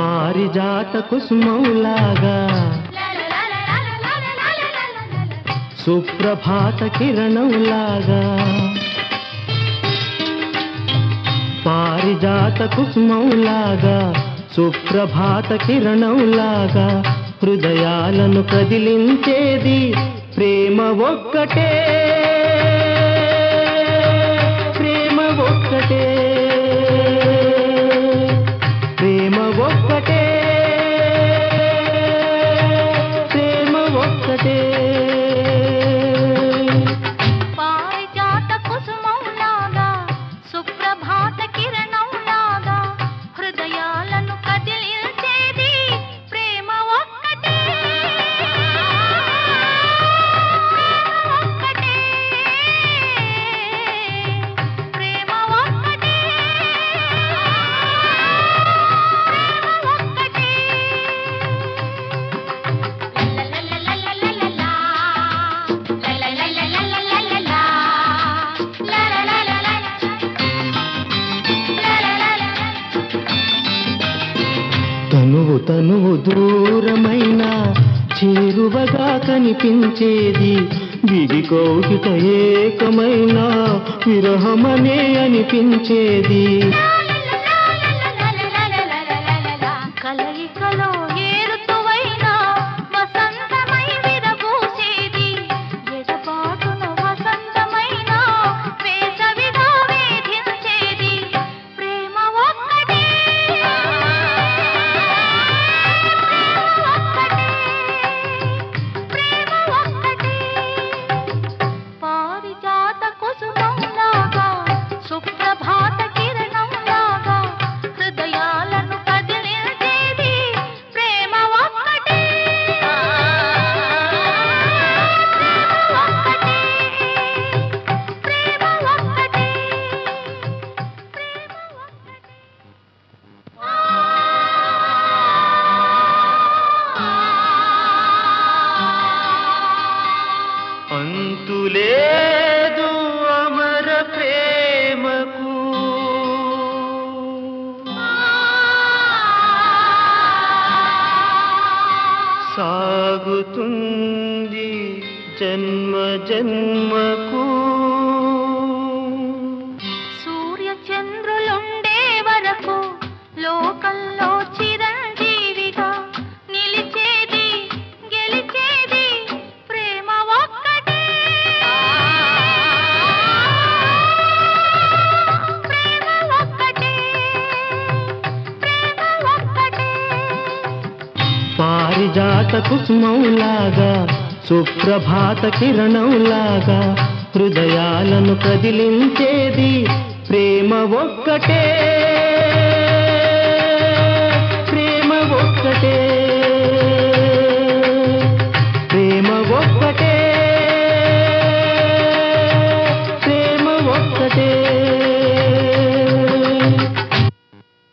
పారిజాత కుసుమంలాగా సుప్రభాత కిరణంలాగా పారిజాత కుసుమంలాగా సుప్రభాత కిరణంలాగా హృదయాలను కదిలించేది ప్రేమ ఒక్కటే ప్రేమ ఒక్కటే ప్రేమ ఒక్కటే ప్రేమ ఒక్కటే పారిజాత కుసుమంలాగా సుప్రభాత కిరణంలాగా హృదయాలను కదిలించేది ప్రేమ ఒక్కటే ఒక్కటే ప్రేమ ఒక్కటే ప్రేమ ఒక్కటే తనువు తనువు దూరమైన చేరువగా కనిపించేది విధి కౌగిట ఏకమైన విరహమనే అనిపించేది కలయికలో ఏరుతువైన వసంతమై విరబూసేది ఎడబాటున వసంతమైన వేసవిగా వేధించేది ప్రేమ ఒక్కటే ప్రేమ ఒక్కటే ప్రేమ ఒక్కటే పారిజాత కుసుమంలాగా సుప్రభాత కిరణంలాగా హృదయాలను కదిలించేది ప్రేమ ఒక్కటే ప్రేమ ఒక్కటే ప్రేమ ఒక్కటే ప్రేమ ఒక్కటే అంతులేదు అమర ప్రేమకు సాగుతుంది జన్మ జన్మకు సూర్య చంద్రులుండే వరకు లోకంలో చిరంజీవిగా నిలిచేది గెలిచేది ప్రేమ ఒక్కటే ప్రేమ ఒక్కటే ప్రేమ ఒక్కటే పారిజాత కుసుమంలాగా సుప్రభాత కిరణంలాగా హృదయాలను కదిలించేది ప్రేమ ఒక్కటే